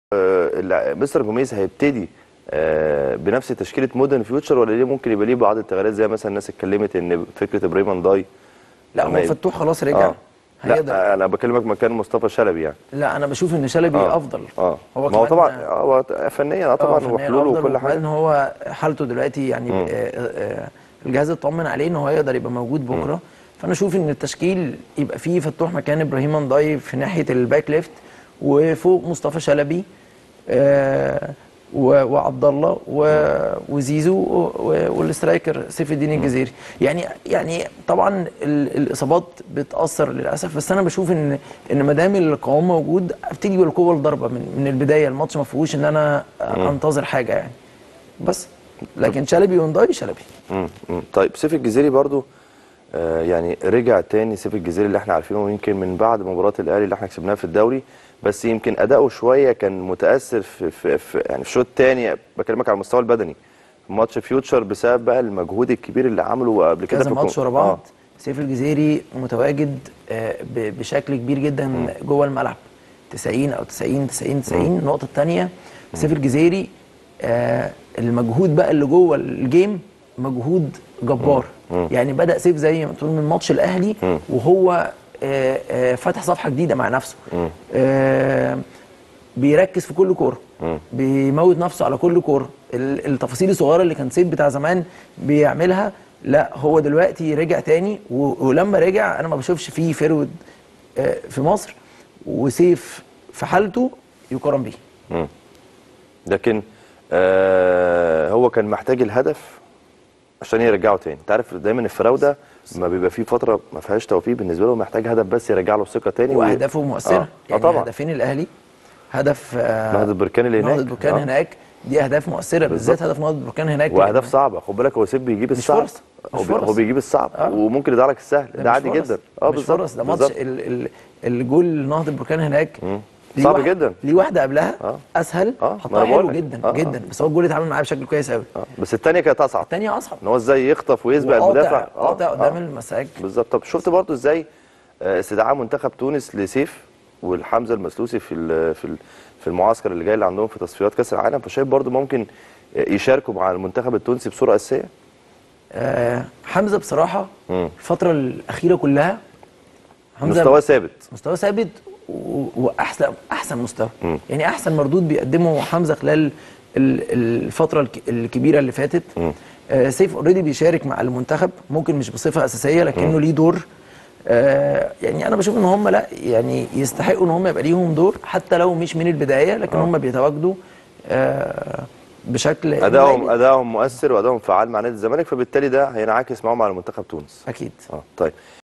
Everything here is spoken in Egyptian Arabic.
آه، مستر جوميز هيبتدي آه، بنفس تشكيله مودرن فيوتشر ولا ليه ممكن يبقى ليه بعض التغييرات زي مثلا الناس اتكلمت ان فكره ابراهيم انداي لا لما هو يبقى- فتوح خلاص رجع اه هيقدر لا انا بكلمك مكان مصطفى شلبي يعني لا انا بشوف ان شلبي اه افضل اه هو ما هو كمان- طبعا آه، هو فنيا اه طبعا فنياً وحلوله أفضل، وكل وكمان حاجه هو حالته دلوقتي يعني آه آه الجهاز اطمن عليه ان هو يقدر يبقى موجود بكره فانا اشوف ان التشكيل يبقى فيه فتوح مكان ابراهيم انداي في ناحيه الباك ليفت وفوق مصطفى شلبي آه و- وعبد الله و- وزيزو و- و- والاسترايكر سيف الدين الجزيري يعني يعني طبعا ال- الاصابات بتاثر للاسف بس انا بشوف ان ان ما دام القوام موجود ابتدي بالقوه الضربه من من البدايه الماتش ما فيهوش ان انا انتظر حاجه يعني بس لكن شلبي ونداي شلبي مم. مم. طيب سيف الجزيري برضو آه يعني رجع تاني سيف الجزيري اللي احنا عارفينه يمكن من بعد مباراه الاهلي اللي احنا كسبناها في الدوري بس يمكن اداؤه شويه كان متاثر في, في, في يعني في الشوط الثاني بكلمك على المستوى البدني في ماتش فيوتشر بسبب بقى المجهود الكبير اللي عمله قبل كده كذا في ماتش الكو- ورا بعض آه. سيف الجزيري متواجد آه، ب- بشكل كبير جدا جوه الملعب 90 او 90 90 90 النقطه الثانيه سيف الجزيري آه، المجهود بقى اللي جوه الجيم مجهود جبار يعني بدا سيف زي ما تقول من ماتش الاهلي وهو آه، آه، فتح صفحه جديده مع نفسه آه، بيركز في كل كوره بيموت نفسه على كل كوره ال- التفاصيل الصغيره اللي كان سيف بتاع زمان بيعملها لا هو دلوقتي رجع تاني و- ولما رجع انا ما بشوفش فيه فرود آه، في مصر وسيف في حالته يقارن بيه مم. لكن آه هو كان محتاج الهدف عشان يرجعه تاني انت عارف دايما الفراوده ما بيبقى فيه فتره ما فيهاش توفيق بالنسبه له محتاج هدف بس يرجع له الثقه تاني وي- واهدافه مؤثره اه, آه يعني طبعا هدفين الاهلي هدف آه، نهضة بركان اللي هناك. نهضة بركان آه. هناك دي اهداف مؤثره بالذات هدف نهضة بركان هناك واهداف صعبه خد بالك هو سيف بيجيب مش الصعب فرص، مش هو, بي- هو فرص. بيجيب الصعب آه. وممكن يضيع لك السهل ده, مش عادي فرص. جدا اه مش بالظبط فرص ده ماتش بالظبط. ال- ال- الجول نهضة بركان هناك ليه صعب واحد- جدا. ليه واحده قبلها آه. اسهل آه، ما حطها أنا بقول حلو لك. جدا آه، آه. جدا بس هو الجول اتعامل معاه بشكل كويس قوي آه. بس الثانيه كانت اصعب الثانيه اصعب ان هو ازاي يخطف ويسبق وقاطع- المدافع قاطع قدام المساك بالظبط طب شفت برضو ازاي آه، استدعاء منتخب تونس لسيف والحمزه المسلوسي في ال- في ال- في المعسكر اللي جاي اللي عندهم في تصفيات كاس العالم فشايف برضو ممكن آه، يشاركوا مع المنتخب التونسي بصوره اساسيه آه حمزه بصراحه مم. الفتره الاخيره كلها مستواه ثابت مستواه ثابت و- واحسن احسن مستوى يعني احسن مردود بيقدمه حمزه خلال ال- الفتره الك- الكبيره اللي فاتت آه سيف اوريدي بيشارك مع المنتخب ممكن مش بصفه اساسيه لكنه ليه دور آه يعني انا بشوف ان هم لا يعني يستحقوا ان هم يبقى ليهم دور حتى لو مش من البدايه لكن هم بيتواجدوا آه بشكل ادائهم جيد. ادائهم مؤثر وادائهم فعال مع نادي الزمالك فبالتالي ده هينعكس معاهم على منتخب تونس اكيد اه طيب